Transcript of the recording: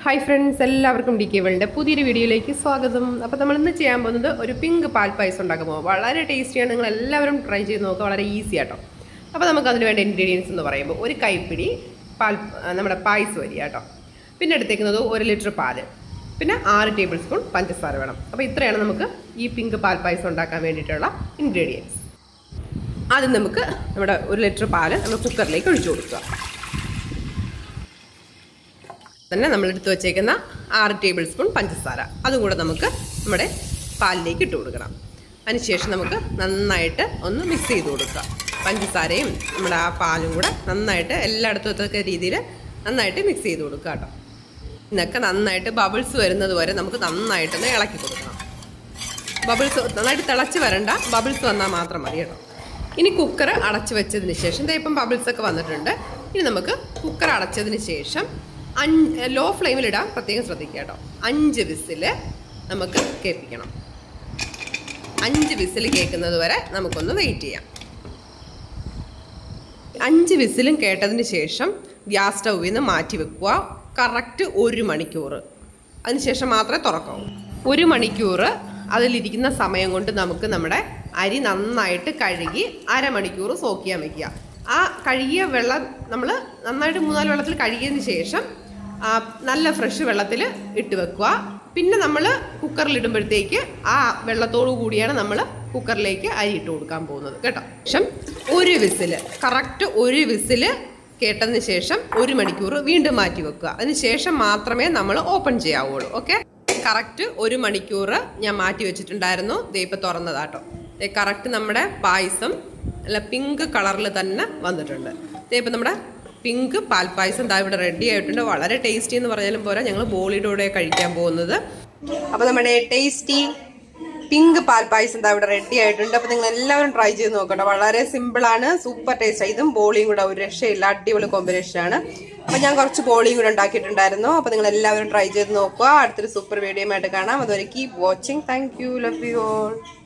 hi friends എല്ലാവർക്കും D K വേൾഡിൻ്റെ പുതിയൊരു വീഡിയോയിലേക്ക് സ്വാഗതം അപ്പോൾ നമ്മൾ ഇന്ന് ചെയ്യാൻ പോകുന്നത് ഒരു പിങ്ക് പാൽ പായസം ഉണ്ടാക്കാൻ പോകും വളരെ ടേസ്റ്റിയാണ് നിങ്ങൾ എല്ലാവരും ട്രൈ ചെയ്ത് നോക്കുക വളരെ ഈസി ആട്ടോ അപ്പോൾ നമുക്ക് അതിന് വേണ്ട ഇൻഗ്രീഡിയൻസ് എന്ന് പറയുമ്പോൾ ഒരു കൈപ്പിടി പാൽ ആ, നമ്മുടെ പായസം വരിക കേട്ടോ പിന്നെ എടുത്തേക്കുന്നത് ഒരു ലിറ്റർ പാല് പിന്നെ ആറ് ടേബിൾ സ്പൂൺ പഞ്ചസാര വേണം അപ്പോൾ ഇത്രയാണ് നമുക്ക് ഈ പിങ്ക് പാൽ പായസം ഉണ്ടാക്കാൻ വേണ്ടിയിട്ടുള്ള ഇൻഗ്രീഡിയൻസ് ആദ്യം നമുക്ക് നമ്മുടെ ഒരു ലിറ്റർ പാല് നമ്മൾ കുക്കറിലേക്ക് ഒഴിച്ചു കൊടുക്കുക തന്നെ നമ്മൾ എടുത്തു വച്ചേക്കുന്ന ആറ് ടേബിൾ സ്പൂൺ പഞ്ചസാര അതും കൂടെ നമുക്ക് നമ്മുടെ പാലിലേക്ക് ഇട്ട് കൊടുക്കണം അതിനുശേഷം നമുക്ക് നന്നായിട്ട് ഒന്ന് മിക്സ് ചെയ്ത് കൊടുക്കുക പഞ്ചസാരയും നമ്മുടെ ആ പാലും കൂടെ നന്നായിട്ട് എല്ലായിടത്തും എത്തക്ക രീതിയിൽ നന്നായിട്ട് മിക്സ് ചെയ്ത് കൊടുക്കുക കേട്ടോ ഇന്നൊക്കെ നന്നായിട്ട് ബബിൾസ് വരുന്നത് വരെ നമുക്ക് നന്നായിട്ടൊന്ന് ഇളക്കി കൊടുക്കണം ബബിൾസ് നന്നായിട്ട് തിളച്ച് വരണ്ട ബബിൾസ് വന്നാൽ മാത്രം മതി കേട്ടോ ഇനി കുക്കർ അടച്ചു വെച്ചതിന് ശേഷം ദേ ഇപ്പം ബബിൾസ് ഒക്കെ വന്നിട്ടുണ്ട് ഇനി നമുക്ക് കുക്കർ അടച്ചതിന് ശേഷം അഞ്ച് ലോ ഫ്ലെയിമിലിടാൻ പ്രത്യേകം ശ്രദ്ധിക്കുക കേട്ടോ അഞ്ച് വിസിൽ നമുക്ക് കേൾപ്പിക്കണം അഞ്ച് വിസിൽ കേൾക്കുന്നത് വരെ നമുക്കൊന്ന് വെയിറ്റ് ചെയ്യാം അഞ്ച് വിസിലും കേട്ടതിന് ശേഷം ഗ്യാസ് സ്റ്റൗവിൽ നിന്ന് മാറ്റി വെക്കുക കറക്റ്റ് ഒരു മണിക്കൂർ അതിനുശേഷം മാത്രമേ തുറക്കാവൂ ഒരു മണിക്കൂർ അതിലിരിക്കുന്ന സമയം കൊണ്ട് നമുക്ക് നമ്മുടെ അരി നന്നായിട്ട് കഴുകി അരമണിക്കൂർ സോക്ക് ചെയ്യാൻ വെക്കുക ആ കഴുകിയ വെള്ളം നമ്മൾ നന്നായിട്ട് മൂന്നാല് വെള്ളത്തിൽ കഴുകിയതിന് ശേഷം ആ, നല്ല ഫ്രഷ് വെള്ളത്തിൽ ഇട്ട് വെക്കുക പിന്നെ നമ്മൾ കുക്കറിൽ ഇടുമ്പോഴത്തേക്ക് ആ വെള്ളത്തോടു കൂടിയാണ് നമ്മൾ കുക്കറിലേക്ക് അരി ഇട്ട് കൊടുക്കാൻ പോകുന്നത് കേട്ടോ ശേഷം ഒരു വിസില് കറക്റ്റ് ഒരു വിസില് കേട്ടതിന് ശേഷം ഒരു മണിക്കൂർ വീണ്ടും മാറ്റി വെക്കുക അതിന് ശേഷം മാത്രമേ നമ്മൾ ഓപ്പൺ ചെയ്യാവുള്ളൂ ഓക്കെ കറക്റ്റ് ഒരു മണിക്കൂർ ഞാൻ മാറ്റി വെച്ചിട്ടുണ്ടായിരുന്നു ദേ ഇപ്പം തുറന്നതാട്ടോ ദേ കറക്റ്റ് നമ്മുടെ പായസം അല്ല പിങ്ക് കളറിൽ തന്നെ വന്നിട്ടുണ്ട് ദേ ഇപ്പം നമ്മുടെ പിങ്ക് പാൽപ്പായസം ദാ ഇവിടെ റെഡി ആയിട്ടുണ്ട് വളരെ ടേസ്റ്റി എന്ന് പറഞ്ഞാലും പോരാ ഞങ്ങൾ ബോളിയുടെ കൂടെ കഴിക്കാൻ പോകുന്നത് അപ്പോൾ നമ്മുടെ ടേസ്റ്റി പിങ്ക് പാൽപ്പായസം ദാ ഇവിടെ റെഡി ആയിട്ടുണ്ട് അപ്പോൾ നിങ്ങൾ എല്ലാവരും ട്രൈ ചെയ്ത് നോക്കട്ടെ വളരെ സിമ്പിളാണ് സൂപ്പർ ടേസ്റ്റ് ഇതും ബോളിയും കൂടെ ഒരു രക്ഷയില്ല അടിപൊളി കോമ്പിനേഷൻ ആണ് അപ്പോൾ ഞാൻ കുറച്ച് ബോളിയും കൂടെ ഉണ്ടാക്കിയിട്ടുണ്ടായിരുന്നു അപ്പോൾ നിങ്ങൾ എല്ലാവരും ട്രൈ ചെയ്ത് നോക്കുക അടുത്തൊരു സൂപ്പർ വീഡിയോ ആയിട്ട് കാണാം അതുവരെ keep watching thank you love you all